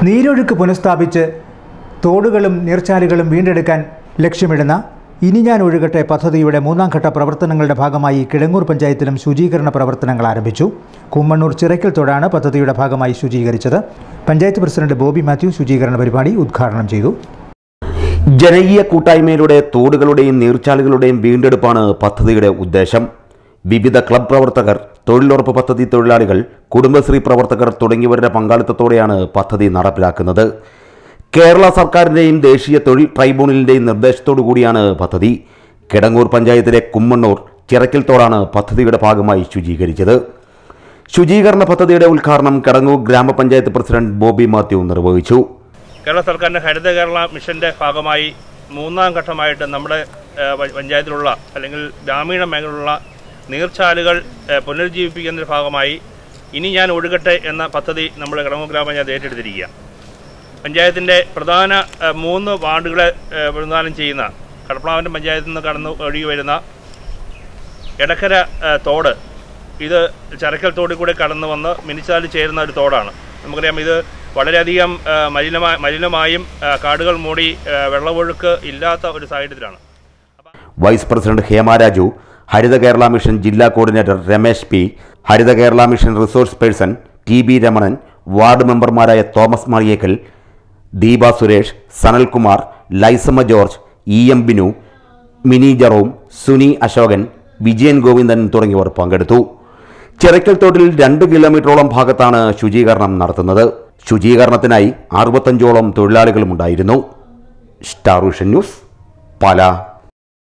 നീരൊഴുക്ക് പുനഃസ്ഥാപിച്ച് തോടുകളും നീർച്ചാലുകളും വീണ്ടെടുക്കാൻ ലക്ഷ്യമിടുന്ന ഇനി ഞാൻ ഒഴുകട്ടെ പദ്ധതിയുടെ മൂന്നാം ഘട്ട പ്രവർത്തനങ്ങളുടെ ഭാഗമായി കിടങ്ങൂർ പഞ്ചായത്തിലും ശുചീകരണ പ്രവർത്തനങ്ങൾ ആരംഭിച്ചു കുമ്മണ്ണൂർ ചിറയ്ക്കൽ തോടാണ് പദ്ധതിയുടെ ഭാഗമായി ശുചീകരിച്ചത് പഞ്ചായത്ത് പ്രസിഡന്റ് ബോബി മാത്യു ശുചീകരണ പരിപാടി ഉദ്ഘാടനം ചെയ്തു ജനകീയ കൂട്ടായ്മയിലൂടെ തോടുകളുടെയും നീർച്ചാലുകളുടെയും വീണ്ടെടുപ്പാണ് പദ്ധതിയുടെ ഉദ്ദേശം വിവിധ ക്ലബ് പ്രവർത്തകർ തൊഴിലുറപ്പ് പദ്ധതി തൊഴിലാളികൾ കുടുംബശ്രീ പ്രവർത്തകർ തുടങ്ങിയവരുടെ പങ്കാളിത്തത്തോടെയാണ് പദ്ധതി നടപ്പിലാക്കുന്നത് കേരള സർക്കാരിൻ്റെയും ദേശീയ തൊഴിൽ ട്രൈബ്യൂണലിൻ്റെയും നിർദ്ദേശത്തോടു കൂടിയാണ് പദ്ധതി കിടങ്ങൂർ പഞ്ചായത്തിലെ കുമ്മണ്ണൂർ ചിറക്കൽ തോടാണ് പദ്ധതിയുടെ ഭാഗമായി ശുചീകരിച്ചത് ശുചീകരണ പദ്ധതിയുടെ ഉദ്ഘാടനം കിടങ്ങൂർ ഗ്രാമപഞ്ചായത്ത് പ്രസിഡന്റ് ബോബി മാത്യു നിർവഹിച്ചു കേരള സർക്കാരിൻ്റെ ഹരിത കേരള മിഷന്റെ ഭാഗമായി മൂന്നാം ഘട്ടമായിട്ട് നമ്മുടെ ഏഹ്, പ- പഞ്ചായത്തിലുള്ള അല്ലെങ്കിൽ ഗ്രാമീണ മേഖലയിലുള്ള നീർച്ചാലുകൾ ഏഹ്, പുനരുജ്ജീവിപ്പിക്കുന്നതിന്റെ ഭാഗമായി ഇനി ഞാൻ ഒഴുകട്ടെ എന്ന പദ്ധതി നമ്മുടെ കിടങ്ങൂർ ഗ്രാമപഞ്ചായത്ത് ഏറ്റെടുത്തിരിക്കുക പഞ്ചായത്തിൻ്റെ പ്രധാന ഏഹ്, മൂന്ന് വാർഡുകളെ ഏഹ്, പ്രതിനിധാനം ചെയ്യുന്ന കടപ്ലാവൻ്റെ പഞ്ചായത്തിൽ നിന്ന് കടന്ന് ഒഴുകി വരുന്ന എടക്കര ഏഹ്, തോട് ഇത് ചരക്കൽ തോടിൽ കൂടെ കടന്നു വന്ന് മിനിച്ചാലിൽ ചേരുന്ന ഒരു തോടാണ് നമുക്കറിയാം ഇത് വളരെയധികം ഏഹ്, മലിനമായി മലിനമായും ഏഹ്, കാടുകൾ മൂടി ഏഹ്, വെള്ളമൊഴുക്ക് ഇല്ലാത്ത ഒരു സാഹചര്യത്തിലാണ് vice president Hema Raju Haritha Kerala mission ജില്ലാ coordinator Ramesh P Haritha Kerala mission resource person T B Ramanan ward മെമ്പർമാരായ തോമസ് മറിയേക്കൽ ദീപ സുരേഷ് സനൽകുമാർ ലൈസമ്മ ജോർജ് ഇ എം ബിനു മിനി ജറോം സുനി അശോകൻ വിജയൻ ഗോവിന്ദൻ തുടങ്ങിയവർ പങ്കെടുത്തു ചിറക്കൽ തോട്ടിൽ രണ്ട് കിലോമീറ്ററോളം ഭാഗത്താണ് ശുചീകരണം നടത്തുന്നത് ശുചീകരണത്തിനായി അറുപത്തഞ്ചോളം തൊഴിലാളികളുമുണ്ടായിരുന്നു സ്റ്റാർ വിഷൻ ന്യൂസ് പാലാ